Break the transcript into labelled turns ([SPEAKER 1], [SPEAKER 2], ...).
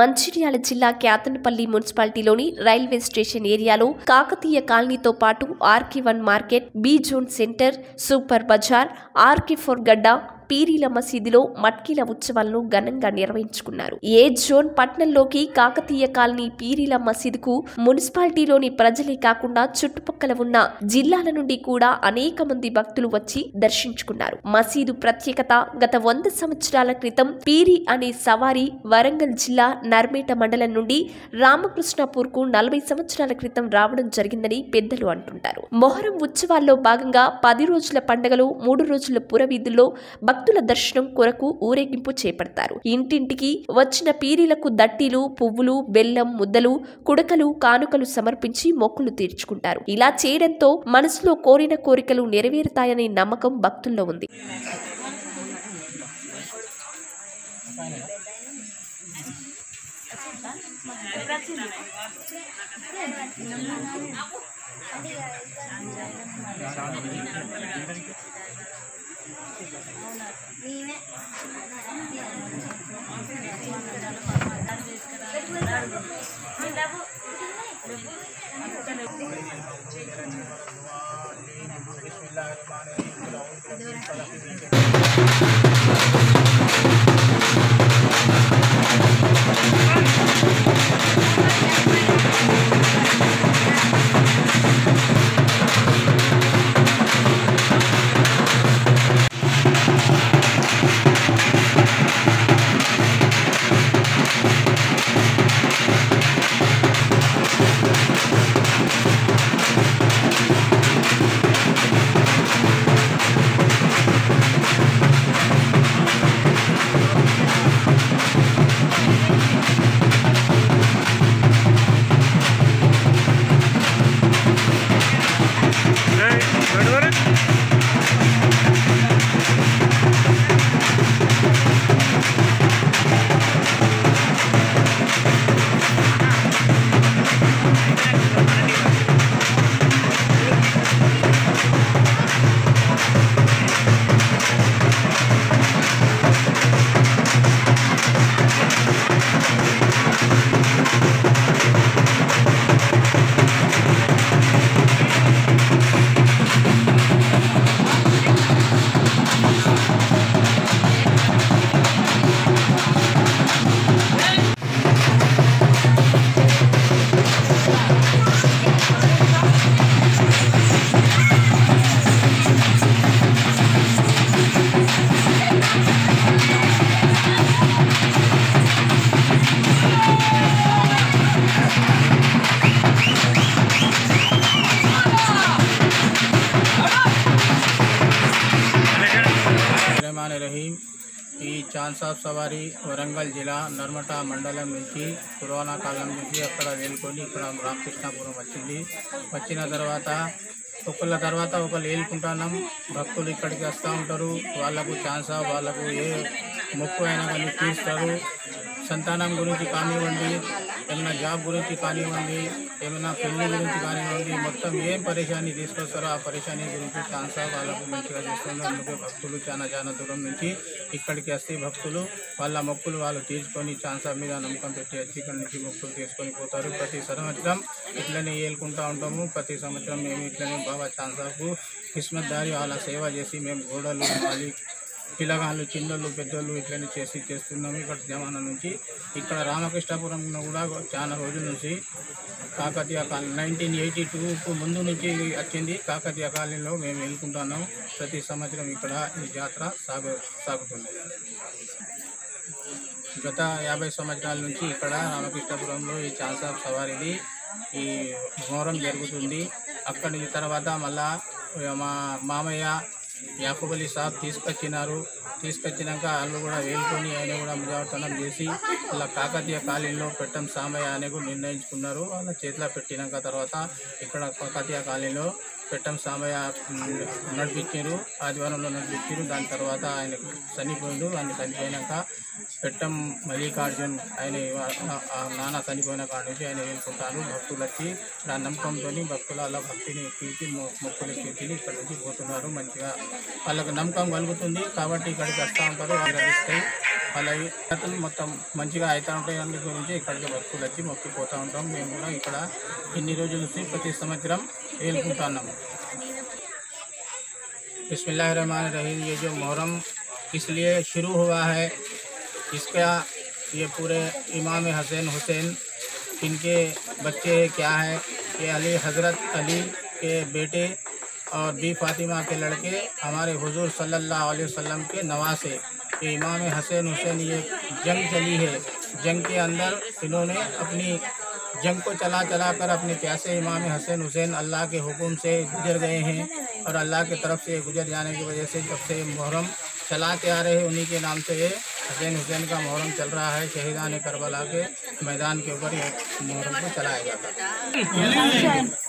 [SPEAKER 1] మంచిర్యాల జిల్లా Kyathanpalli మున్సిపాలిటీలోని railway station ఏరియాలో కాకతీయ కాలనీతో పాటు RK one market B zone centre super bazaar RK four గడ్డ పీరీల మసీదులో మట్కీల ఉత్సవాలను ఘనంగా నిర్వహించుకున్నారు ఏ జోన్ పట్టణంలోకి కాకతీయ కాలనీ పీరీల మసీదుకు మున్సిపాలిటీలోని ప్రజలే కాకుండా చుట్టుపక్కల ఉన్న జిల్లాల నుండి కూడా అనేక మంది భక్తులు వచ్చి దర్శించుకున్నారు మసీదు ప్రత్యేకత గత వంద సంవత్సరాల క్రితం పీరి అనే సవారీ వరంగల్ జిల్లా నర్మేట మండలం నుండి రామకృష్ణపూర్ కు నలభై సంవత్సరాల క్రితం రావడం జరిగిందని పెద్దలు అంటుంటారు మొహరం ఉత్సవాల్లో భాగంగా పది రోజుల పండుగలో మూడు రోజుల పురవీధుల్లో భక్తుల దర్శనం కొరకు ఊరేగింపు చేపడతారు ఇంటింటికి వచ్చిన పీరీలకు దట్టీలు పువ్వులు బెల్లం ముద్దలు కుడకలు కానుకలు సమర్పించి మొక్కులు తీర్చుకుంటారు ఇలా చేయడంతో మనసులో కోరిన కోరికలు నెరవేరుతాయనే నమ్మకం భక్తుల్లో ఉంది
[SPEAKER 2] రెహమాన్ రహీం ఈ చాన్సాబ్ సవారి వరంగల్ జిల్లా నర్మట మండలం నుంచి పురాణ కాలం నుంచి అక్కడ వెళ్ళుకొని ఇక్కడ రామకృష్ణాపురం వచ్చింది వచ్చిన తర్వాత ఒకళ్ళ తర్వాత ఒకళ్ళు ఏలుకుంటున్నాం భక్తులు ఇక్కడికి వస్తూ ఉంటారు వాళ్ళకు ఛాన్సా వాళ్ళకు ఏ మొక్కు అయినా కానీ తీస్తారు సంతానం గురించి కానివ్వండి ఏమైనా జాబ్ గురించి కానివ్వండి ఏమైనా పెళ్లి గురించి కానివ్వండి మొత్తం ఏం పరేషాని తీసుకొస్తారో ఆ పరేషాని గురించి ఛాన్సా వాళ్ళకు మంచిగా చేస్తుంది అందుకే భక్తులు చాలా చాలా దూరం నుంచి ఇక్కడికి వస్తే భక్తులు వాళ్ళ మొక్కులు వాళ్ళు తీసుకొని ఛాన్సా మీద నమ్మకం పెట్టి వచ్చి ఇక్కడి నుంచి మొక్కులు తీసుకొని పోతారు ప్రతి సంవత్సరం ఇట్లనే ఏలుకుంటూ ఉంటాము ప్రతి సంవత్సరం మేము ఇట్లనే బాబా ఛాన్సాకు కిస్మత్ దారి వాళ్ళ సేవ చేసి మేము గోడలు మాలి పిల్లగాళ్ళు చిన్నోళ్ళు పెద్దోళ్ళు ఇట్లనే చేసి చేస్తున్నాము ఇక్కడ జమానా నుంచి ఇక్కడ రామకృష్ణాపురంలో కూడా చాలా రోజుల నుంచి కాకతీయ కాలనీ నైన్టీన్ ఎయిటీ టూకు ముందు నుంచి వచ్చింది కాకతీయ కాలనీలో మేము వెళ్ళుకుంటున్నాం ప్రతి సంవత్సరం ఇక్కడ ఈ జాతర సాగు సాగుతుంది గత యాభై సంవత్సరాల నుంచి ఇక్కడ రామకృష్ణాపురంలో ఈ చాన్సాబ్ సవారీది ఈ మొహరం జరుగుతుంది అక్కడి నుంచి తర్వాత మళ్ళా మా మామయ్య యాకూబ్ అలీ సాబ్ తీసుకొచ్చినారు తీసుకొచ్చినాక వాళ్ళు కూడా వేలుకొని ఆయన కూడా ముజావర్తనం చేసి వాళ్ళ కాకతీయ కాలనీలో పెట్టం సామయ్య అని కూడా నిర్ణయించుకున్నారు వాళ్ళ చేతిలో పెట్టినాక తర్వాత ఇక్కడ కాకతీయ కాలనీలో పెట్టం సామయ్య నడిపించారు ఆదివారంలో నడిపించారు దాని తర్వాత ఆయన చనిపోయిండు ఆయన చనిపోయినాక పెట్టం మల్లికార్జున్ ఆయన ఆ- ఆ నాన్న చనిపోయిన కాడ నుంచి ఆయన వెళ్ళుకుంటారు భక్తులు వచ్చి ఆ నమ్మకంతో భక్తుల అలా భక్తిని తీర్చి మొ- మొక్కులు తీర్చి ఇక్కడ నుంచి పోతున్నారు మంచిగా వాళ్ళకి నమ్మకం కలుగుతుంది కాబట్టి ఇక్కడికి వస్తూ ఉంటారు వాళ్ళు ఇస్తాయి అలాగే అతను మొత్తం మంచిగా అవుతూ ఉంటాయి అందు గురించి ఇక్కడికి భక్తులు వచ్చి మొక్కిపోతూ ఉంటాం మేము కూడా ఇక్కడ ఇన్ని రోజుల నుంచి ప్రతి సంవత్సరం వేలుకుంటున్నాము बिस्मिल्लाहिर्रहमानिर रहीम ये जो मुहर्रम इसलिए शुरू हुआ है इसका ये पूरे इमाम हसन हुसैन इनके बच्चे क्या है ये अली हज़रत अली के बेटे और बी फातिमा के लड़के हमारे हुजूर सल्लल्लाहु अलैहि वसल्लम के नवासे ये इमाम हसन हुसैन ये जंग चली है जंग के अंदर इन्होंने अपनी जंग को चला चला कर अपने प्यासे इमाम हसन हुसैन अल्लाह के हुक्म से गुजर गए हैं और अल्लाह की तरफ से गुजर जाने की वजह से जब से मुहर्रम चलाते आ रहे हैं उन्हीं के नाम से ये हसैन हुसैन का मुहर्रम चल रहा है शहीदान करबला के मैदान के ऊपर ये मुहर्रम को चलाया जाता है